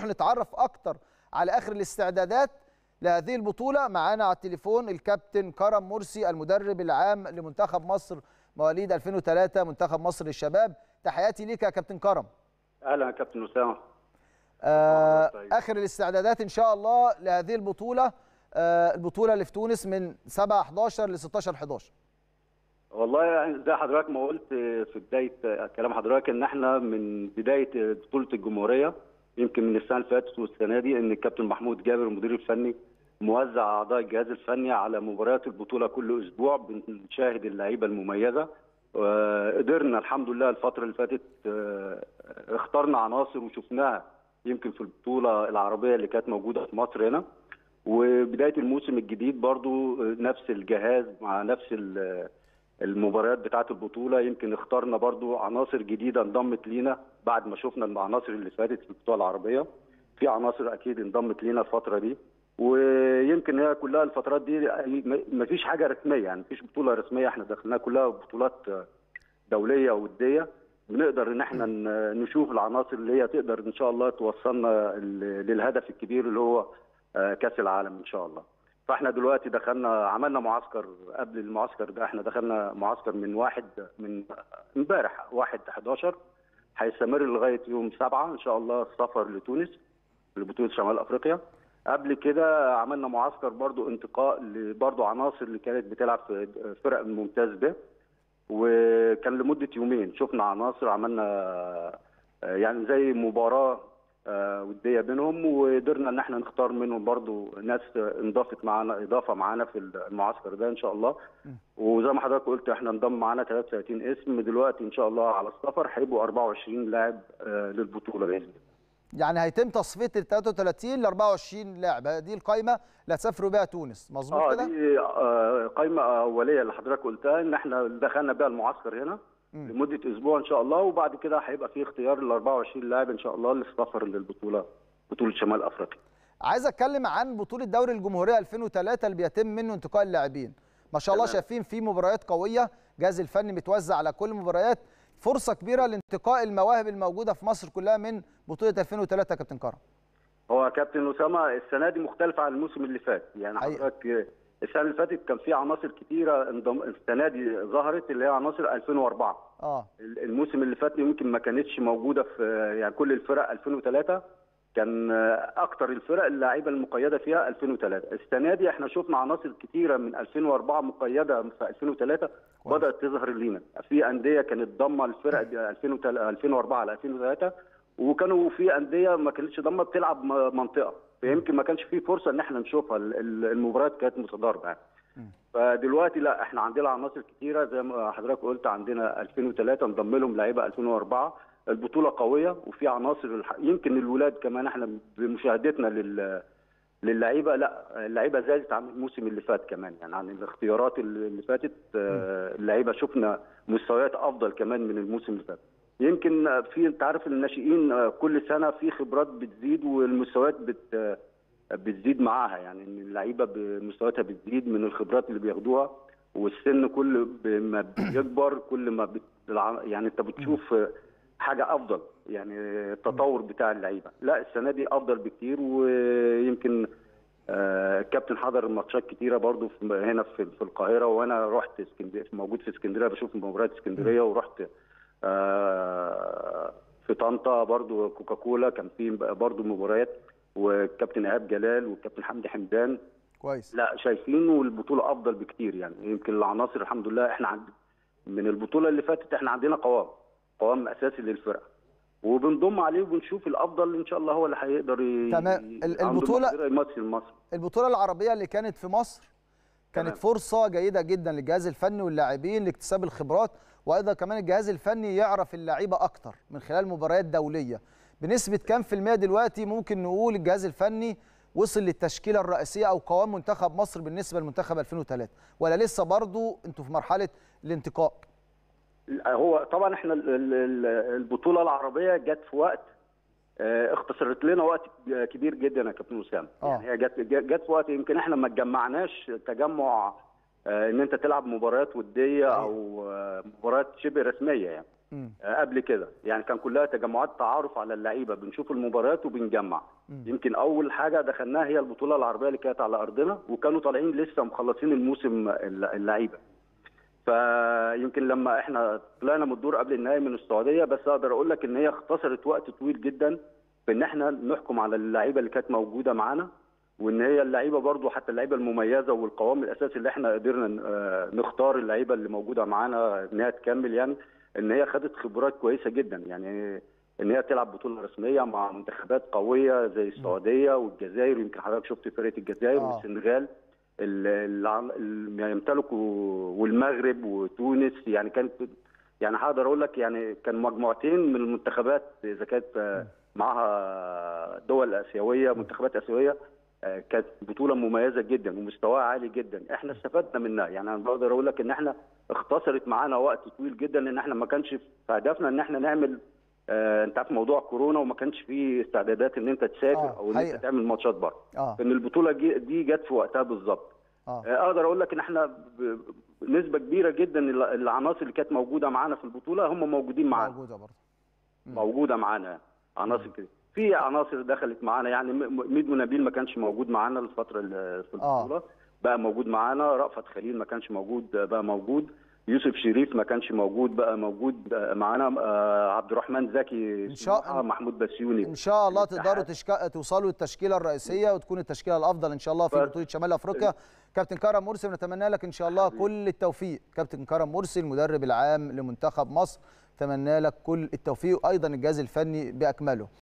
نتعرف اكتر على اخر الاستعدادات لهذه البطوله معانا على التليفون الكابتن كرم مرسي المدرب العام لمنتخب مصر مواليد 2003 منتخب مصر للشباب تحياتي ليك يا كابتن كرم اهلا يا كابتن اسامه آه طيب. اخر الاستعدادات ان شاء الله لهذه البطوله آه البطوله اللي في تونس من 7 11 ل 16 11 والله يعني زي حضرتك ما قلت في بدايه كلام حضرتك ان احنا من بدايه بطوله الجمهوريه يمكن من السنه اللي فاتت والسنه دي ان الكابتن محمود جابر المدير الفني موزع اعضاء الجهاز الفني على مباريات البطوله كل اسبوع بنشاهد اللعيبه المميزه قدرنا الحمد لله الفتره اللي فاتت آه، اخترنا عناصر وشفناها يمكن في البطوله العربيه اللي كانت موجوده في مصر هنا وبدايه الموسم الجديد برضو نفس الجهاز مع نفس ال- المباريات بتاعه البطوله يمكن اخترنا برضو عناصر جديده انضمت لينا بعد ما شفنا العناصر اللي فاتت في البطوله العربيه في عناصر اكيد انضمت لينا الفتره دي ويمكن هي كلها الفترات دي ما فيش حاجه رسميه يعني ما فيش بطوله رسميه احنا دخلناها كلها بطولات دوليه وديه بنقدر ان احنا ن- نشوف العناصر اللي هي تقدر ان شاء الله توصلنا ل- للهدف الكبير اللي هو آه، كاس العالم ان شاء الله فاحنا دلوقتي دخلنا عملنا معسكر قبل المعسكر ده احنا دخلنا معسكر من واحد من امبارح واحد 11 هيستمر لغايه يوم سبعة ان شاء الله السفر لتونس لبطوله شمال افريقيا قبل كده عملنا معسكر برضو انتقاء لبرضو عناصر اللي كانت بتلعب في فرق الممتاز به وكان لمده يومين شفنا عناصر عملنا آه، يعني زي مباراه آه، وديه بينهم وقدرنا ان احنا نختار منهم برضو ناس انضافت معانا اضافه معانا في المعسكر ده ان شاء الله وزي ما حضرتك قلت احنا انضم معانا 33 اسم دلوقتي ان شاء الله على السفر هيبقوا 24 لاعب آه، للبطوله باذن الله يعني هيتم تصفيه ال 33 ل 24 لاعب دي القائمه اللي هتسافروا بيها تونس مظبوط اه كده دي آه، قائمه اوليه اللي حضرتك قلتها ان احنا دخلنا بيها المعسكر هنا مم. لمده اسبوع ان شاء الله وبعد كده هيبقى في اختيار ل 24 لاعب ان شاء الله للسفر للبطوله بطوله شمال افريقيا عايز اتكلم عن بطوله دوري الجمهوريه 2003 اللي بيتم منه انتقاء اللاعبين ما شاء الله تمام. شايفين في مباريات قويه جهاز الفني متوزع على كل المباريات فرصه كبيره لانتقاء المواهب الموجوده في مصر كلها من بطوله 2003 يا كابتن كرم هو كابتن اسامه السنه دي مختلفه عن الموسم اللي فات يعني حقيقة. حضرتك السنه اللي فاتت كان في عناصر كتيره انضم... السنه دي ظهرت اللي هي عناصر 2004 اه الموسم اللي فات يمكن ما كانتش موجوده في يعني كل الفرق 2003 كان اكتر الفرق اللعيبه المقيده فيها 2003 السنه دي احنا شفنا عناصر كتيره من 2004 مقيده في 2003 كويس. بدات تظهر لينا في انديه كانت ضامه الفرق دي 2003 2004 على 2003 وكانوا في انديه ما كانتش ضامه بتلعب م- منطقه فيمكن ما كانش في فرصه ان احنا نشوفها ال- ال- المباريات كانت متضاربه يعني. فدلوقتي لا احنا عندنا عناصر كتيره زي ما حضرتك قلت عندنا 2003 انضم لهم لعيبه 2004 البطوله قويه وفي عناصر الح- يمكن الولاد كمان احنا بمشاهدتنا لل للعيبه لا اللعيبه زادت عن الموسم اللي فات كمان يعني عن الاختيارات اللي اللي فاتت آه، اللعيبه شفنا مستويات افضل كمان من الموسم اللي فات يمكن آه، في انت عارف الناشئين آه، كل سنه في خبرات بتزيد والمستويات بت آه، بتزيد معاها يعني ان اللعيبه بمستوياتها بتزيد من الخبرات اللي بياخدوها والسن كل ب- ما بيكبر كل ما بت... الع- يعني انت بتشوف حاجه افضل يعني التطور بتاع اللعيبه لا السنه دي افضل بكتير ويمكن آه، الكابتن حضر ماتشات كتيره برضو في هنا في في القاهره وانا رحت اسكندريه موجود في اسكندريه بشوف مباريات اسكندريه ورحت آه، في طنطا برضو كوكاكولا كان في برضو مباريات والكابتن ايهاب جلال والكابتن حمدي حمدان كويس لا شايفين والبطوله افضل بكتير يعني يمكن العناصر الحمد لله احنا عند من البطوله اللي فاتت احنا عندنا قوام قوام اساسي للفرقه وبنضم عليه وبنشوف الافضل ان شاء الله هو اللي هيقدر ي- تمام. ي- ال- عنده البطولة- مقدرة يمثل مصر البطوله العربيه اللي كانت في مصر كانت تمام. فرصه جيده جدا للجهاز الفني واللاعبين لاكتساب الخبرات وايضا كمان الجهاز الفني يعرف اللعيبه اكتر من خلال مباريات دوليه بنسبه كام في الميه دلوقتي ممكن نقول الجهاز الفني وصل للتشكيله الرئيسيه او قوام منتخب مصر بالنسبه لمنتخب 2003 ولا لسه برضو انتوا في مرحله الانتقاء هو طبعا احنا ال- ال- ال- البطوله العربيه جت في وقت آه، اختصرت لنا وقت كبير جدا يا كابتن اسامه آه. يعني هي جت جت في وقت يمكن احنا ما اتجمعناش تجمع آه، ان انت تلعب مباريات وديه او آه، مباريات شبه رسميه يعني مم. آه، قبل كده يعني كان كلها تجمعات تعارف على اللعيبه بنشوف المباريات وبنجمع يمكن اول حاجه دخلناها هي البطوله العربيه اللي كانت على ارضنا وكانوا طالعين لسه مخلصين الموسم الل- اللعيبه فيمكن لما احنا طلعنا من الدور قبل النهائي من السعوديه بس اقدر اقول لك ان هي اختصرت وقت طويل جدا في ان احنا نحكم على اللعيبه اللي كانت موجوده معانا وان هي اللعيبه برضو حتى اللعيبه المميزه والقوام الاساسي اللي احنا قدرنا آه، نختار اللعيبه اللي موجوده معانا ان هي تكمل يعني ان هي خدت خبرات كويسه جدا يعني ان هي تلعب بطوله رسميه مع منتخبات قويه زي السعوديه والجزائر يمكن حضرتك شفت فرقه الجزائر آه. والسنغال ال- ال- اللي يمتلكوا والمغرب وتونس يعني كانت يعني هقدر اقول لك يعني كان مجموعتين من المنتخبات اذا كانت آه، معاها دول اسيويه منتخبات اسيويه آه، كانت بطوله مميزه جدا ومستواها عالي جدا احنا استفدنا منها يعني انا بقدر اقول لك ان احنا اختصرت معانا وقت طويل جدا ان احنا ما كانش في هدفنا ان احنا نعمل آه، انت عارف موضوع كورونا وما كانش فيه استعدادات ان انت تسافر آه، او ان حقيقة. انت تعمل ماتشات بره اه ان البطوله جي- دي جت في وقتها بالظبط اه آه، اقدر اقول لك ان احنا ب- بنسبه كبيره جدا ال- العناصر اللي كانت موجوده معانا في البطوله هم موجودين معانا موجوده برضه مم. موجوده معانا عناصر كده في عناصر دخلت معانا يعني م- م- ميدو نبيل ما كانش موجود معانا الفتره اللي في آه. البطوله بقى موجود معانا رأفت خليل ما كانش موجود بقى موجود يوسف شريف ما كانش موجود بقى موجود بقى معانا آه، عبد الرحمن زكي إن شاء سموحة، محمود بسيوني ان شاء الله الاتحاد. تقدروا تشك... توصلوا للتشكيله الرئيسيه وتكون التشكيله الافضل ان شاء الله في بس- بطوله شمال افريقيا كابتن كرم مرسي نتمنى لك ان شاء الله كل التوفيق كابتن كرم مرسي المدرب العام لمنتخب مصر نتمنى لك كل التوفيق وايضا الجهاز الفني باكمله